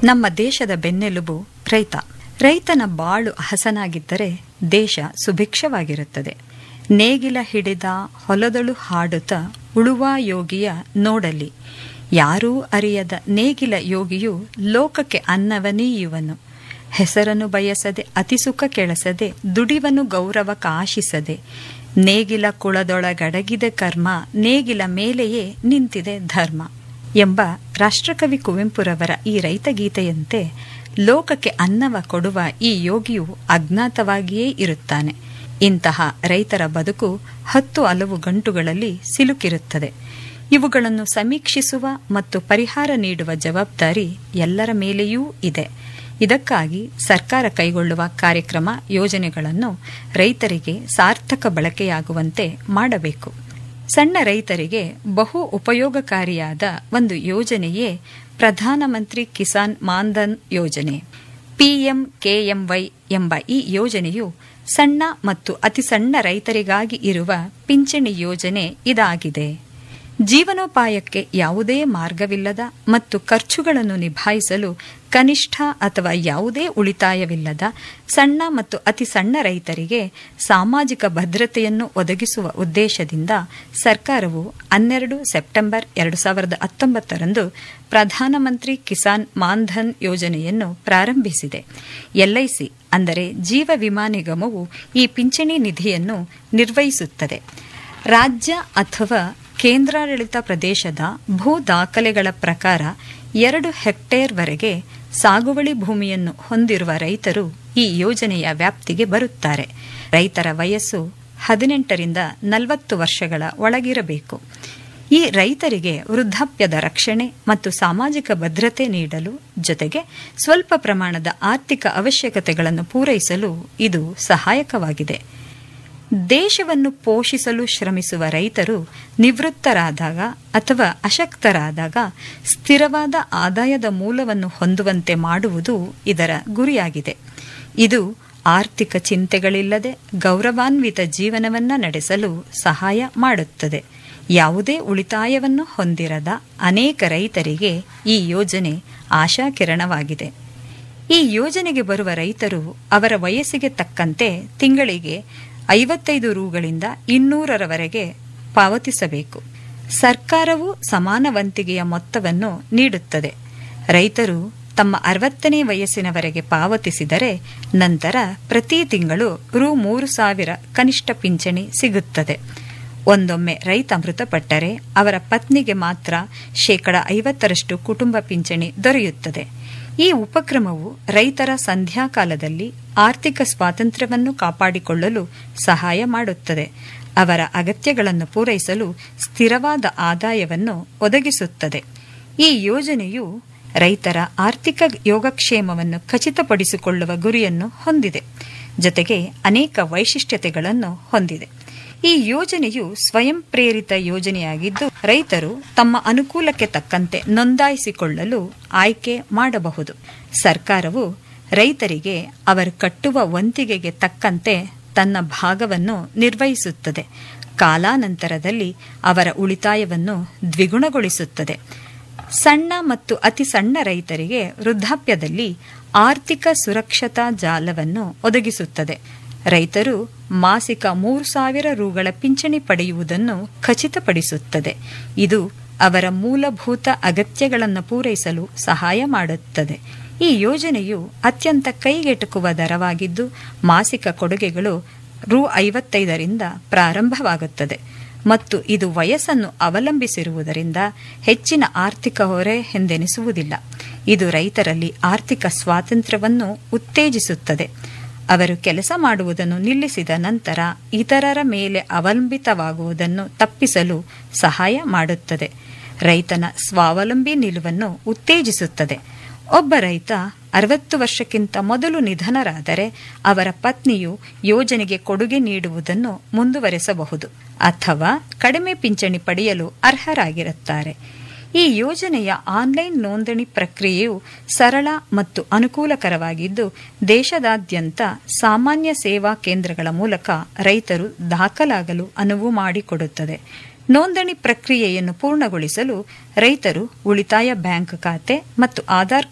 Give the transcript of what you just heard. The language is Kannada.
ನಮ್ಮ ದೇಶದ ಬೆನ್ನೆಲುಬು ರೈತ ರೈತನ ಬಾಳು ಹಸನಾಗಿದ್ದರೆ ದೇಶ ಸುಭಿಕ್ಷವಾಗಿರುತ್ತದೆ ನೇಗಿಲ ಹಿಡಿದ ಹೊಲದಳು ಹಾಡುತ್ತ ಉಳುವ ಯೋಗಿಯ ನೋಡಲಿ ಯಾರೂ ಅರಿಯದ ನೇಗಿಲ ಯೋಗಿಯು ಲೋಕಕ್ಕೆ ಅನ್ನವನೀಯುವನು ಹೆಸರನ್ನು ಬಯಸದೆ ಅತಿಸುಖ ಕೆಳಸದೆ ದುಡಿವನು ಗೌರವ ಕಾಶಿಸದೆ ನೇಗಿಲ ಕುಳದೊಳಗಡಗಿದೆ ಕರ್ಮ ನೇಗಿಲ ಮೇಲೆಯೇ ನಿಂತಿದೆ ಧರ್ಮ ಎಂಬ ರಾಷ್ಟ್ರಕವಿ ಕುವೆಂಪುರವರ ಈ ರೈತಗೀತೆಯಂತೆ ಲೋಕಕ್ಕೆ ಅನ್ನವ ಕೊಡುವ ಈ ಯೋಗಿಯು ಅಜ್ಞಾತವಾಗಿಯೇ ಇರುತ್ತಾನೆ ಇಂತಹ ರೈತರ ಬದುಕು ಹತ್ತು ಹಲವು ಗಂಟುಗಳಲ್ಲಿ ಸಿಲುಕಿರುತ್ತದೆ ಇವುಗಳನ್ನು ಸಮೀಕ್ಷಿಸುವ ಮತ್ತು ಪರಿಹಾರ ನೀಡುವ ಜವಾಬ್ದಾರಿ ಎಲ್ಲರ ಮೇಲೆಯೂ ಇದೆ ಇದಕ್ಕಾಗಿ ಸರ್ಕಾರ ಕೈಗೊಳ್ಳುವ ಕಾರ್ಯಕ್ರಮ ಯೋಜನೆಗಳನ್ನು ರೈತರಿಗೆ ಸಾರ್ಥಕ ಬಳಕೆಯಾಗುವಂತೆ ಮಾಡಬೇಕು ಸಣ್ಣ ರೈತರಿಗೆ ಬಹು ಉಪಯೋಗಕಾರಿಯಾದ ಒಂದು ಯೋಜನೆಯೇ ಪ್ರಧಾನಮಂತ್ರಿ ಕಿಸಾನ್ ಮಾನ್ಧನ್ ಯೋಜನೆ ಪಿಎಂಕೆಎಂವೈ ಎಂಬ ಈ ಯೋಜನೆಯು ಸಣ್ಣ ಮತ್ತು ಅತಿ ಸಣ್ಣ ರೈತರಿಗಾಗಿ ಇರುವ ಪಿಂಚಣಿ ಯೋಜನೆ ಇದಾಗಿದೆ ಜೀವನೋಪಾಯಕ್ಕೆ ಯಾವುದೇ ಮಾರ್ಗವಿಲ್ಲದ ಮತ್ತು ಖರ್ಚುಗಳನ್ನು ನಿಭಾಯಿಸಲು ಕನಿಷ್ಠ ಅಥವಾ ಯಾವುದೇ ಉಳಿತಾಯವಿಲ್ಲದ ಸಣ್ಣ ಮತ್ತು ಅತಿ ಸಣ್ಣ ರೈತರಿಗೆ ಸಾಮಾಜಿಕ ಭದ್ರತೆಯನ್ನು ಒದಗಿಸುವ ಉದ್ದೇಶದಿಂದ ಸರ್ಕಾರವು ಹನ್ನೆರಡು ಸೆಪ್ಟೆಂಬರ್ ಎರಡು ಸಾವಿರದ ಹತ್ತೊಂಬತ್ತರಂದು ಪ್ರಧಾನಮಂತ್ರಿ ಕಿಸಾನ್ ಮಾನ್ಧನ್ ಯೋಜನೆಯನ್ನು ಪ್ರಾರಂಭಿಸಿದೆ ಎಲ್ಐಸಿ ಅಂದರೆ ಜೀವ ವಿಮಾ ನಿಗಮವು ಈ ಪಿಂಚಣಿ ನಿಧಿಯನ್ನು ನಿರ್ವಹಿಸುತ್ತದೆ ರಾಜ್ಯ ಅಥವಾ ಕೇಂದ್ರಾಡಳಿತ ಪ್ರದೇಶದ ಭೂ ದಾಖಲೆಗಳ ಪ್ರಕಾರ ಎರಡು ಹೆಕ್ಟೇರ್ವರೆಗೆ ಸಾಗುವಳಿ ಭೂಮಿಯನ್ನು ಹೊಂದಿರುವ ರೈತರು ಈ ಯೋಜನೆಯ ವ್ಯಾಪ್ತಿಗೆ ಬರುತ್ತಾರೆ ರೈತರ ವಯಸ್ಸು ಹದಿನೆಂಟರಿಂದ ನಲವತ್ತು ವರ್ಷಗಳ ಒಳಗಿರಬೇಕು ಈ ರೈತರಿಗೆ ವೃದ್ಧಾಪ್ಯದ ರಕ್ಷಣೆ ಮತ್ತು ಸಾಮಾಜಿಕ ಭದ್ರತೆ ನೀಡಲು ಜೊತೆಗೆ ಸ್ವಲ್ಪ ಪ್ರಮಾಣದ ಆರ್ಥಿಕ ಅವಶ್ಯಕತೆಗಳನ್ನು ಪೂರೈಸಲು ಇದು ಸಹಾಯಕವಾಗಿದೆ ದೇಶವನ್ನು ಪೋಷಿಸಲು ಶ್ರಮಿಸುವ ರೈತರು ನಿವೃತ್ತರಾದಾಗ ಅಥವಾ ಅಶಕ್ತರಾದಾಗ ಸ್ಥಿರವಾದ ಆದಾಯದ ಮೂಲವನ್ನು ಹೊಂದುವಂತೆ ಮಾಡುವುದು ಇದರ ಗುರಿಯಾಗಿದೆ ಇದು ಆರ್ಥಿಕ ಚಿಂತೆಗಳಿಲ್ಲದೆ ಗೌರವಾನ್ವಿತ ಜೀವನವನ್ನ ನಡೆಸಲು ಸಹಾಯ ಮಾಡುತ್ತದೆ ಯಾವುದೇ ಉಳಿತಾಯವನ್ನು ಹೊಂದಿರದ ಅನೇಕ ರೈತರಿಗೆ ಈ ಯೋಜನೆ ಆಶಾಕಿರಣವಾಗಿದೆ ಈ ಯೋಜನೆಗೆ ಬರುವ ರೈತರು ಅವರ ವಯಸ್ಸಿಗೆ ತಕ್ಕಂತೆ ತಿಂಗಳಿಗೆ ಐವತ್ತೈದು ರೂಗಳಿಂದ ಇನ್ನೂರರವರೆಗೆ ಪಾವತಿಸಬೇಕು ಸರ್ಕಾರವು ಸಮಾನ ವಂತಿಗೆಯ ಮೊತ್ತವನ್ನು ನೀಡುತ್ತದೆ ರೈತರು ತಮ್ಮ ಅರವತ್ತನೇ ವಯಸ್ಸಿನವರೆಗೆ ಪಾವತಿಸಿದರೆ ನಂತರ ಪ್ರತಿ ತಿಂಗಳು ರು ಮೂರು ಸಾವಿರ ಕನಿಷ್ಠ ಪಿಂಚಣಿ ಸಿಗುತ್ತದೆ ಒಂದೊಮ್ಮೆ ರೈತ ಮೃತಪಟ್ಟರೆ ಅವರ ಪತ್ನಿಗೆ ಮಾತ್ರ ಶೇಕಡ ಐವತ್ತರಷ್ಟು ಕುಟುಂಬ ಪಿಂಚಣಿ ದೊರೆಯುತ್ತದೆ ಈ ಉಪಕ್ರಮವು ರೈತರ ಸಂಧ್ಯಾಕಾಲದಲ್ಲಿ ಆರ್ಥಿಕ ಸ್ವಾತಂತ್ರ್ಯವನ್ನು ಕಾಪಾಡಿಕೊಳ್ಳಲು ಸಹಾಯ ಮಾಡುತ್ತದೆ ಅವರ ಅಗತ್ಯಗಳನ್ನು ಪೂರೈಸಲು ಸ್ಥಿರವಾದ ಆದಾಯವನ್ನು ಒದಗಿಸುತ್ತದೆ ಈ ಯೋಜನೆಯು ರೈತರ ಆರ್ಥಿಕ ಯೋಗಕ್ಷೇಮವನ್ನು ಖಚಿತಪಡಿಸಿಕೊಳ್ಳುವ ಗುರಿಯನ್ನು ಹೊಂದಿದೆ ಜೊತೆಗೆ ಅನೇಕ ವೈಶಿಷ್ಟ್ಯತೆಗಳನ್ನು ಹೊಂದಿದೆ ಈ ಯೋಜನೆಯು ಸ್ವಯಂ ಪ್ರೇರಿತ ಯೋಜನೆಯಾಗಿದ್ದು ರೈತರು ತಮ್ಮ ಅನುಕೂಲಕ್ಕೆ ತಕ್ಕಂತೆ ನೋಂದಾಯಿಸಿಕೊಳ್ಳಲು ಆಯ್ಕೆ ಮಾಡಬಹುದು ಸರ್ಕಾರವು ರೈತರಿಗೆ ಅವರು ಕಟ್ಟುವ ವಂತಿಗೆಗೆ ತಕ್ಕಂತೆ ತನ್ನ ಭಾಗವನ್ನು ನಿರ್ವಹಿಸುತ್ತದೆ ಕಾಲಾನಂತರದಲ್ಲಿ ಅವರ ಉಳಿತಾಯವನ್ನು ದ್ವಿಗುಣಗೊಳಿಸುತ್ತದೆ ಸಣ್ಣ ಮತ್ತು ಅತಿ ಸಣ್ಣ ರೈತರಿಗೆ ವೃದ್ಧಾಪ್ಯದಲ್ಲಿ ಆರ್ಥಿಕ ಸುರಕ್ಷತಾ ಜಾಲವನ್ನು ಒದಗಿಸುತ್ತದೆ ರೈತರು ಮಾಸಿಕ ಮೂರು ಸಾವಿರ ರೂಗಳ ಪಿಂಚಣಿ ಪಡೆಯುವುದನ್ನು ಖಚಿತಪಡಿಸುತ್ತದೆ ಇದು ಅವರ ಮೂಲಭೂತ ಅಗತ್ಯಗಳನ್ನು ಪೂರೈಸಲು ಸಹಾಯ ಮಾಡುತ್ತದೆ ಈ ಯೋಜನೆಯು ಅತ್ಯಂತ ಕೈಗೆಟುಕುವ ದರವಾಗಿದ್ದು ಮಾಸಿಕ ಕೊಡುಗೆಗಳು ರು ಐವತ್ತೈದರಿಂದ ಪ್ರಾರಂಭವಾಗುತ್ತದೆ ಮತ್ತು ಇದು ವಯಸ್ಸನ್ನು ಅವಲಂಬಿಸಿರುವುದರಿಂದ ಹೆಚ್ಚಿನ ಆರ್ಥಿಕ ಹೊರೆ ಎಂದೆನಿಸುವುದಿಲ್ಲ ಇದು ರೈತರಲ್ಲಿ ಆರ್ಥಿಕ ಸ್ವಾತಂತ್ರ್ಯವನ್ನು ಉತ್ತೇಜಿಸುತ್ತದೆ ಅವರು ಕೆಲಸ ಮಾಡುವುದನ್ನು ನಿಲ್ಲಿಸಿದ ನಂತರ ಇತರರ ಮೇಲೆ ಅವಲಂಬಿತವಾಗುವುದನ್ನು ತಪ್ಪಿಸಲು ಸಹಾಯ ಮಾಡುತ್ತದೆ ರೈತನ ಸ್ವಾವಲಂಬಿ ನಿಲುವನ್ನು ಉತ್ತೇಜಿಸುತ್ತದೆ ಒಬ್ಬ ರೈತ ಅರವತ್ತು ವರ್ಷಕ್ಕಿಂತ ಮೊದಲು ನಿಧನರಾದರೆ ಅವರ ಪತ್ನಿಯು ಯೋಜನೆಗೆ ಕೊಡುಗೆ ನೀಡುವುದನ್ನು ಮುಂದುವರೆಸಬಹುದು ಅಥವಾ ಕಡಿಮೆ ಪಿಂಚಣಿ ಪಡೆಯಲು ಅರ್ಹರಾಗಿರುತ್ತಾರೆ ಈ ಯೋಜನೆಯ ಆನ್ಲೈನ್ ನೋಂದಣಿ ಪ್ರಕ್ರಿಯೆಯು ಸರಳ ಮತ್ತು ಅನುಕೂಲಕರವಾಗಿದ್ದು ದೇಶದಾದ್ಯಂತ ಸಾಮಾನ್ಯ ಸೇವಾ ಕೇಂದ್ರಗಳ ಮೂಲಕ ರೈತರು ದಾಖಲಾಗಲು ಅನುವು ಮಾಡಿಕೊಡುತ್ತದೆ ನೋಂದಣಿ ಪ್ರಕ್ರಿಯೆಯನ್ನು ಪೂರ್ಣಗೊಳಿಸಲು ರೈತರು ಉಳಿತಾಯ ಬ್ಯಾಂಕ್ ಖಾತೆ ಮತ್ತು ಆಧಾರ್